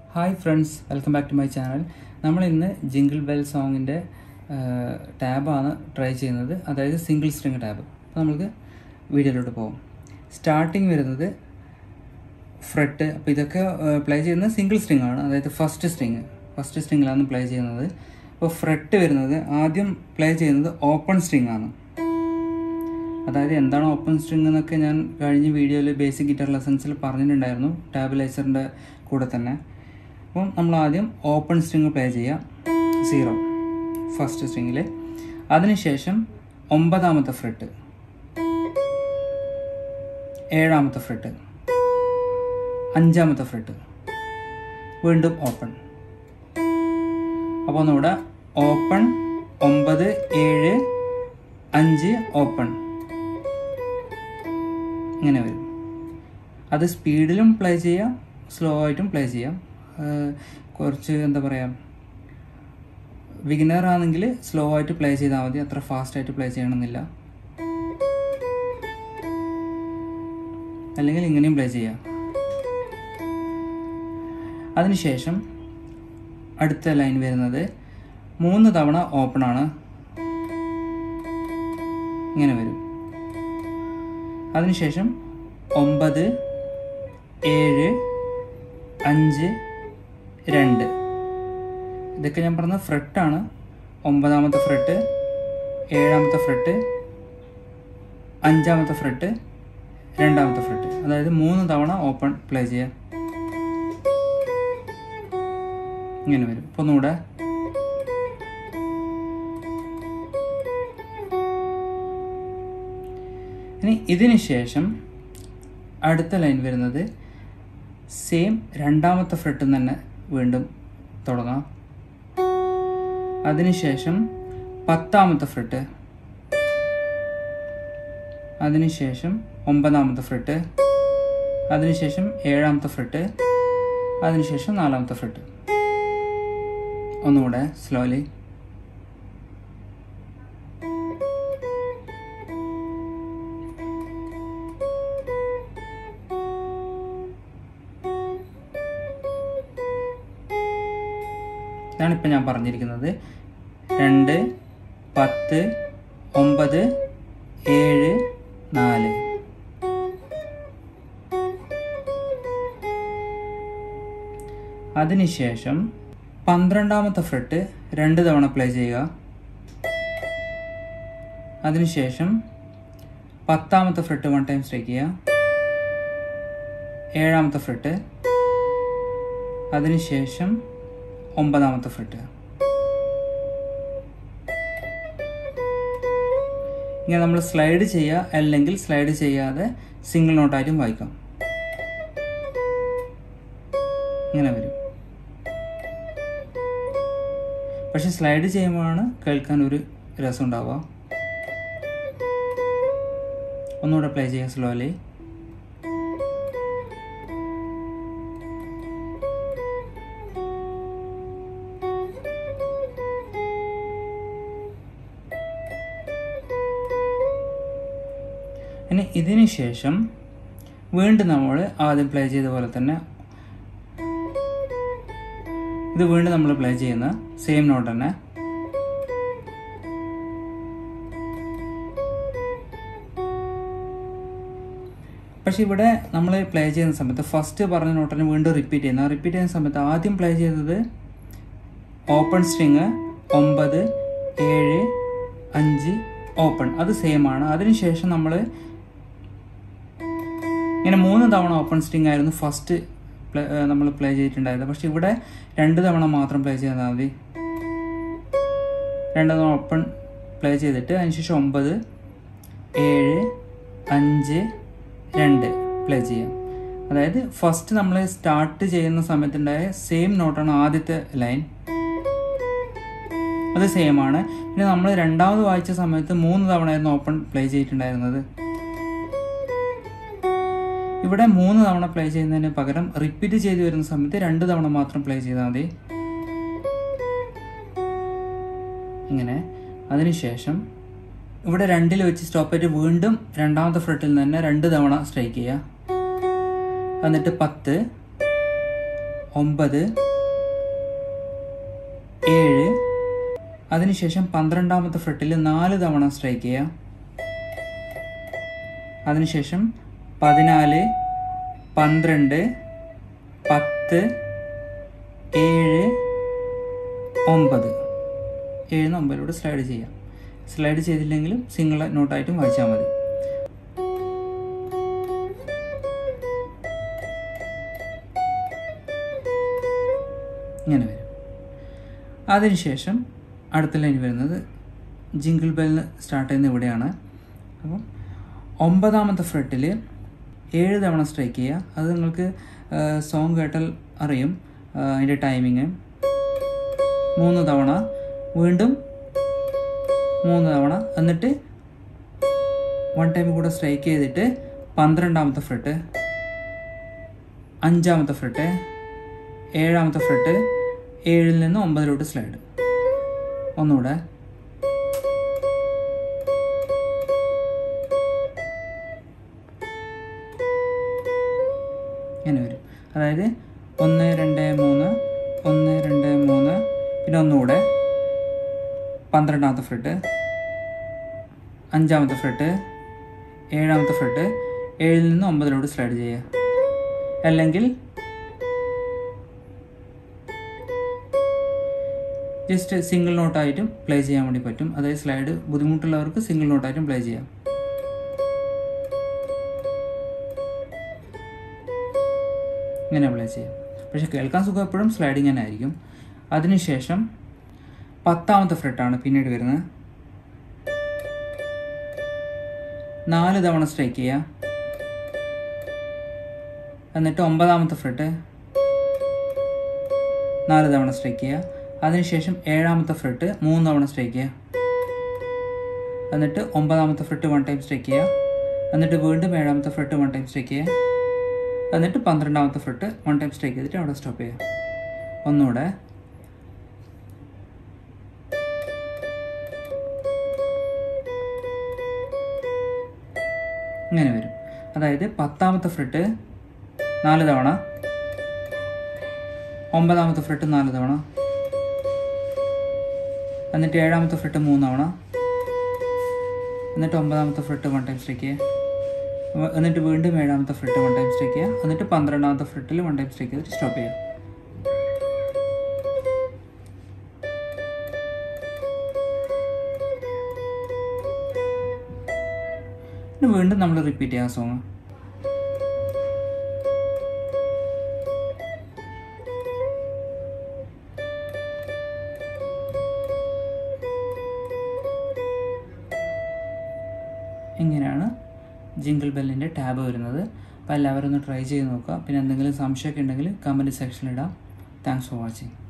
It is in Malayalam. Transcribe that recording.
hi friends welcome back to my channel നമ്മൾ ഇന്ന് ജിങ്കിൾ ബെൽ സോങ്ങിൻ്റെ ടാബാണ് ട്രൈ ചെയ്യുന്നത് അതായത് സിംഗിൾ സ്ട്രിങ് ടാബ് അപ്പോൾ നമുക്ക് വീഡിയോയിലോട്ട് പോകും സ്റ്റാർട്ടിങ് വരുന്നത് ഫ്രെട്ട് അപ്പോൾ ഇതൊക്കെ പ്ലേ ചെയ്യുന്നത് സിംഗിൾ സ്ട്രിങ് ആണ് അതായത് ഫസ്റ്റ് സ്ട്രിങ് ഫസ്റ്റ് സ്ട്രിങ്ങിലാണ് പ്ലേ ചെയ്യുന്നത് അപ്പോൾ ഫ്രെട്ട് വരുന്നത് ആദ്യം പ്ലേ ചെയ്യുന്നത് ഓപ്പൺ സ്ട്രിങ് ആണ് അതായത് എന്താണ് ഓപ്പൺ സ്ട്രിങ് എന്നൊക്കെ ഞാൻ കഴിഞ്ഞ വീഡിയോയിൽ ബേസിക് ഗിറ്റാർ ലെസൺസിൽ പറഞ്ഞിട്ടുണ്ടായിരുന്നു ടാബിലൈസറിൻ്റെ കൂടെ തന്നെ അപ്പം നമ്മൾ ആദ്യം ഓപ്പൺ സ്ട്രിങ് പ്ലേ ചെയ്യാം സീറോ ഫസ്റ്റ് സ്ട്രിങ്ങിൽ അതിനുശേഷം ഒമ്പതാമത്തെ ഫ്രെട്ട് ഏഴാമത്തെ ഫ്രെട്ട് അഞ്ചാമത്തെ ഫ്രെട്ട് വീണ്ടും ഓപ്പൺ അപ്പോൾ ഒന്നുകൂടെ ഓപ്പൺ ഒമ്പത് ഏഴ് അഞ്ച് ഓപ്പൺ ഇങ്ങനെ വരും അത് സ്പീഡിലും പ്ലേ ചെയ്യാം സ്ലോ ആയിട്ടും പ്ലേ ചെയ്യാം കുറച്ച് എന്താ പറയുക ബിഗിനർ ആണെങ്കിൽ സ്ലോ ആയിട്ട് പ്ലേ ചെയ്താൽ മതി അത്ര ഫാസ്റ്റ് ആയിട്ട് പ്ലേ ചെയ്യണമെന്നില്ല അല്ലെങ്കിൽ ഇങ്ങനെയും പ്ലേ ചെയ്യാം അതിനുശേഷം അടുത്ത ലൈൻ വരുന്നത് മൂന്ന് തവണ ഓപ്പൺ ആണ് ഇങ്ങനെ വരും അതിനുശേഷം ഒമ്പത് ഏഴ് അഞ്ച് രണ്ട് ഇതൊക്കെ ഞാൻ പറഞ്ഞ ഫ്രെട്ടാണ് ഒമ്പതാമത്തെ ഫ്രെട്ട് ഏഴാമത്തെ ഫ്രെട്ട് അഞ്ചാമത്തെ ഫ്രെട്ട് രണ്ടാമത്തെ ഫ്രെട്ട് അതായത് മൂന്ന് തവണ ഓപ്പൺ പ്ലേ ചെയ്യാം ഇങ്ങനെ വരും ഇപ്പോൾ ഒന്നുകൂടെ ഇനി ഇതിന് ശേഷം അടുത്ത ലൈൻ വരുന്നത് സെയിം രണ്ടാമത്തെ ഫ്രെട്ടിൽ തന്നെ വീണ്ടും തുടങ്ങാം അതിനുശേഷം പത്താമത്തെ ഫ്രെട്ട് അതിനുശേഷം ഒമ്പതാമത്തെ ഫ്രെട്ട് അതിനുശേഷം ഏഴാമത്തെ ഫ്രെട്ട് അതിനുശേഷം നാലാമത്തെ ഫ്രെട്ട് ഒന്നുകൂടെ സ്ലോലി ഇതാണ് ഇപ്പം ഞാൻ പറഞ്ഞിരിക്കുന്നത് രണ്ട് പത്ത് ഒമ്പത് ഏഴ് നാല് അതിനുശേഷം പന്ത്രണ്ടാമത്തെ ഫ്രെട്ട് രണ്ട് തവണ പ്ലേ ചെയ്യുക അതിനുശേഷം പത്താമത്തെ ഫ്രെട്ട് വൺ ടൈം സ്ട്രൈക്ക് ചെയ്യുക ഏഴാമത്തെ ഫ്രെട്ട് അതിനുശേഷം ഒമ്പതാമത്തെ ഫ്രെട്ട് ഇങ്ങനെ നമ്മൾ സ്ലൈഡ് ചെയ്യുക അല്ലെങ്കിൽ സ്ലൈഡ് ചെയ്യാതെ സിംഗിൾ നോട്ടായിട്ടും വായിക്കാം ഇങ്ങനെ വരും പക്ഷെ സ്ലൈഡ് ചെയ്യുമ്പോഴാണ് കേൾക്കാൻ ഒരു രസം ഉണ്ടാവുക ഒന്നുകൂടെ പ്ലേ ചെയ്യാം സ്ലോലി ഇനി ഇതിന് ശേഷം വീണ്ടും നമ്മൾ ആദ്യം പ്ലേ ചെയ്ത പോലെ തന്നെ ഇത് വീണ്ടും നമ്മൾ പ്ലേ ചെയ്യുന്ന സെയിം നോട്ട് തന്നെ പക്ഷെ ഇവിടെ നമ്മൾ പ്ലേ ചെയ്യുന്ന സമയത്ത് ഫസ്റ്റ് പറഞ്ഞ നോട്ടിനെ വീണ്ടും റിപ്പീറ്റ് ചെയ്യുന്ന റിപ്പീറ്റ് ചെയ്യുന്ന സമയത്ത് ആദ്യം പ്ലേ ചെയ്തത് ഓപ്പൺ സ്ട്രിങ് ഒമ്പത് ഏഴ് അഞ്ച് ഓപ്പൺ അത് സെയിം ആണ് അതിനുശേഷം നമ്മൾ ഇങ്ങനെ മൂന്ന് തവണ ഓപ്പൺ സ്ട്രിങ് ആയിരുന്നു ഫസ്റ്റ് നമ്മൾ പ്ലേ ചെയ്തിട്ടുണ്ടായത് പക്ഷെ ഇവിടെ രണ്ട് തവണ മാത്രം പ്ലേ ചെയ്താൽ മതി രണ്ട് തവണ ഓപ്പൺ പ്ലേ ചെയ്തിട്ട് അതിനുശേഷം ഒമ്പത് ഏഴ് അഞ്ച് രണ്ട് പ്ലേ ചെയ്യാം അതായത് ഫസ്റ്റ് നമ്മൾ സ്റ്റാർട്ട് ചെയ്യുന്ന സമയത്തുണ്ടായ സെയിം നോട്ടാണ് ആദ്യത്തെ ലൈൻ അത് സെയിം ആണ് പിന്നെ നമ്മൾ രണ്ടാമത് വായിച്ച സമയത്ത് മൂന്ന് തവണയായിരുന്നു ഓപ്പൺ പ്ലേ ചെയ്തിട്ടുണ്ടായിരുന്നത് ഇവിടെ മൂന്ന് തവണ പ്ലേ ചെയ്യുന്നതിന് പകരം റിപ്പീറ്റ് ചെയ്ത് വരുന്ന സമയത്ത് രണ്ട് തവണ മാത്രം പ്ലേ ചെയ്താൽ മതി ഇങ്ങനെ അതിനുശേഷം ഇവിടെ രണ്ടിൽ വെച്ച് സ്റ്റോപ്പ് ആയിട്ട് വീണ്ടും രണ്ടാമത്തെ ഫ്രെട്ടിൽ തന്നെ രണ്ട് തവണ സ്ട്രൈക്ക് ചെയ്യുക എന്നിട്ട് പത്ത് ഒമ്പത് ഏഴ് അതിനുശേഷം പന്ത്രണ്ടാമത്തെ ഫ്രെട്ടിൽ നാല് തവണ സ്ട്രൈക്ക് ചെയ്യുക അതിനുശേഷം പതിനാല് പന്ത്രണ്ട് പത്ത് ഏഴ് ഒമ്പത് ഏഴിന് ഒമ്പതിലൂടെ സ്ലൈഡ് ചെയ്യാം സ്ലൈഡ് ചെയ്തില്ലെങ്കിലും സിംഗിൾ നോട്ടായിട്ടും വായിച്ചാൽ മതി ഇങ്ങനെ വരും അതിനുശേഷം അടുത്ത ലൈൻ വരുന്നത് ജിങ്കിൾ ബെല്ലിന് സ്റ്റാർട്ട് ചെയ്യുന്ന ഇവിടെയാണ് അപ്പം ഒമ്പതാമത്തെ ഫ്രെട്ടിൽ ഏഴ് തവണ സ്ട്രൈക്ക് ചെയ്യുക അത് നിങ്ങൾക്ക് സോങ് കേട്ടാൽ അറിയും ആ, അതിൻ്റെ ടൈമിങ് മൂന്ന് തവണ വീണ്ടും മൂന്ന് തവണ എന്നിട്ട് വൺ ടൈം കൂടെ സ്ട്രൈക്ക് ചെയ്തിട്ട് പന്ത്രണ്ടാമത്തെ ഫ്രെട്ട് അഞ്ചാമത്തെ ഫ്രെട്ട് ഏഴാമത്തെ ഫ്രെട്ട് ഏഴിൽ നിന്ന് ഒമ്പതിലോട്ട് സ്ലൈഡ് ഒന്നുകൂടെ ഇങ്ങനെ വരും അതായത് ഒന്ന് രണ്ട് മൂന്ന് ഒന്ന് രണ്ട് മൂന്ന് പിന്നെ ഒന്നുകൂടെ പന്ത്രണ്ടാമത്തെ ഫ്രെട്ട് അഞ്ചാമത്തെ ഫ്രെട്ട് ഏഴാമത്തെ ഫ്രെട്ട് ഏഴിൽ നിന്ന് ഒമ്പതിലോട്ട് സ്ലൈഡ് ചെയ്യുക അല്ലെങ്കിൽ ജസ്റ്റ് സിംഗിൾ നോട്ടായിട്ടും പ്ലേ ചെയ്യാൻ വേണ്ടി പറ്റും അതായത് സ്ലൈഡ് ബുദ്ധിമുട്ടുള്ളവർക്ക് സിംഗിൾ നോട്ടായിട്ടും പ്ലേ ചെയ്യാം ഇങ്ങനെ പ്ലേ ചെയ്യാം പക്ഷെ കേൾക്കാൻ സുഖം എപ്പോഴും സ്ലൈഡിങ് തന്നെ ആയിരിക്കും അതിനുശേഷം പത്താമത്തെ ഫ്രെട്ടാണ് പിന്നീട് വരുന്നത് നാല് തവണ സ്ട്രൈക്ക് ചെയ്യുക എന്നിട്ട് ഒമ്പതാമത്തെ ഫ്രെട്ട് നാല് തവണ സ്ട്രൈക്ക് ചെയ്യുക അതിനുശേഷം ഏഴാമത്തെ ഫ്രെട്ട് മൂന്ന് തവണ സ്ട്രൈക്ക് ചെയ്യുക എന്നിട്ട് ഒമ്പതാമത്തെ ഫ്രെട്ട് വൺ ടൈം സ്ട്രൈക്ക് ചെയ്യുക എന്നിട്ട് വീണ്ടും ഏഴാമത്തെ ഫ്രെട്ട് വൺ ടൈം സ്ട്രൈക്ക് ചെയ്യുക എന്നിട്ട് പന്ത്രണ്ടാമത്തെ ഫ്രെട്ട് വൺ ടൈം സ്ട്രൈക്ക് ചെയ്തിട്ട് അവിടെ സ്റ്റോപ്പ് ചെയ്യുക ഒന്നുകൂടെ ഇങ്ങനെ വരും അതായത് പത്താമത്തെ ഫ്രെട്ട് നാല് തവണ ഒമ്പതാമത്തെ ഫ്രെട്ട് നാല് തവണ എന്നിട്ട് ഏഴാമത്തെ ഫ്രെട്ട് മൂന്ന് തവണ എന്നിട്ട് ഒമ്പതാമത്തെ ഫ്രെട്ട് വൺ ടൈം സ്ട്രൈക്ക് ചെയ്യുക വ- എന്നിട്ട് വീണ്ടും ഏഴാമത്തെ ഫ്രെട്ട് വൺ ടൈം സ്ട്രൈക്ക് ചെയ്യുക എന്നിട്ട് പന്ത്രണ്ടാമത്തെ ഫ്രെട്ടിൽ വൺ ടൈം സ്ട്രൈക്ക് ചെയ്തിട്ട് സ്റ്റോപ്പ് ചെയ്യുക പിന്നെ വീണ്ടും നമ്മൾ റിപ്പീറ്റ് ചെയ്യാം സോങ് ഇങ്ങനെയാണ് ജിങ്കിൾ ബെല്ലിൻ്റെ ടാബ് വരുന്നത് അപ്പോൾ എല്ലാവരും ഒന്ന് ട്രൈ ചെയ്ത് നോക്കുക പിന്നെ എന്തെങ്കിലും സംശയമൊക്കെ ഉണ്ടെങ്കിൽ കമൻറ്റ് സെക്ഷനിൽ ഇടാം താങ്ക്സ് ഫോർ വാച്ചിങ്